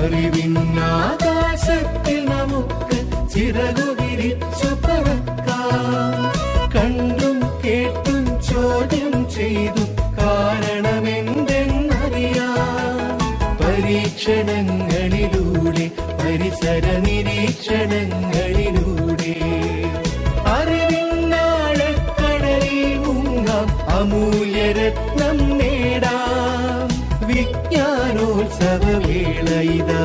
അറിവിന്നാകാശത്തിൽ നമുക്ക് ചിറകു വിരിച്ചു പറക്കാം കണ്ടും കേട്ടും ചോദ്യം ചെയ്തു കാരണമെന്തെന്നറിയാം പരീക്ഷണങ്ങളിലൂടെ പരിസര നിരീക്ഷണങ്ങളിലൂടെ അറിവിന്നാഴക്കടലിൽ മുങ്ങാം അമൂല്യരത്നം നേടാം വിജ്ഞാനോത്സവവേള ഇതാ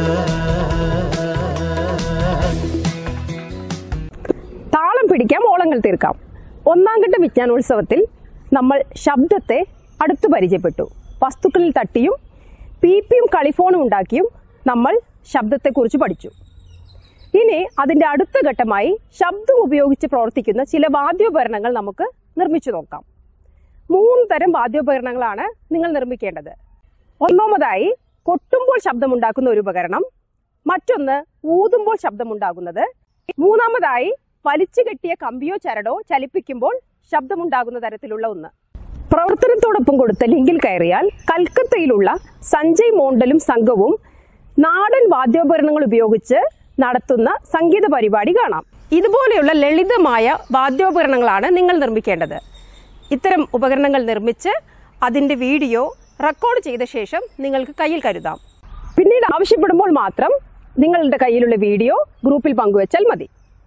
താളം പിടിക്കാം ഓളങ്ങൾ തീർക്കാം ഒന്നാം ഘട്ട വിജ്ഞാനോത്സവത്തിൽ നമ്മൾ ശബ്ദത്തെ അടുത്തു പരിചയപ്പെട്ടു വസ്തുക്കളിൽ തട്ടിയും പീപ്പിയും കളിഫോണും ഉണ്ടാക്കിയും നമ്മൾ ശബ്ദത്തെക്കുറിച്ച് പഠിച്ചു ഇനി അതിന്റെ അടുത്ത ഘട്ടമായി ശബ്ദം ഉപയോഗിച്ച് പ്രവർത്തിക്കുന്ന ചില വാദ്യോപകരണങ്ങൾ നമുക്ക് നിർമ്മിച്ചു നോക്കാം മൂന്ന് തരം വാദ്യോപകരണങ്ങളാണ് നിങ്ങൾ നിർമ്മിക്കേണ്ടത് ഒന്നാമതായി കൊട്ടുമ്പോൾ ശബ്ദമുണ്ടാക്കുന്ന ഒരു ഉപകരണം മറ്റൊന്ന് ഊതുമ്പോൾ ശബ്ദമുണ്ടാകുന്നത് മൂന്നാമതായി വലിച്ചു കെട്ടിയ കമ്പിയോ ചരടോ ചലിപ്പിക്കുമ്പോൾ ശബ്ദമുണ്ടാകുന്ന തരത്തിലുള്ള ഒന്ന് പ്രവർത്തനത്തോടൊപ്പം കൊടുത്ത ലിങ്കിൽ കയറിയാൽ കൽക്കത്തയിലുള്ള സഞ്ജയ് മോണ്ടലും സംഘവും നാടൻ വാദ്യോപകരണങ്ങൾ ഉപയോഗിച്ച് നടത്തുന്ന സംഗീത പരിപാടി കാണാം ഇതുപോലെയുള്ള ലളിതമായ വാദ്യോപകരണങ്ങളാണ് നിങ്ങൾ നിർമ്മിക്കേണ്ടത് ഇത്തരം ഉപകരണങ്ങൾ നിർമ്മിച്ച് അതിന്റെ വീഡിയോ റെക്കോർഡ് ചെയ്ത ശേഷം നിങ്ങൾക്ക് കയ്യിൽ കരുതാം പിന്നീട് ആവശ്യപ്പെടുമ്പോൾ മാത്രം നിങ്ങളുടെ കയ്യിലുള്ള വീഡിയോ ഗ്രൂപ്പിൽ പങ്കുവച്ചാൽ മതി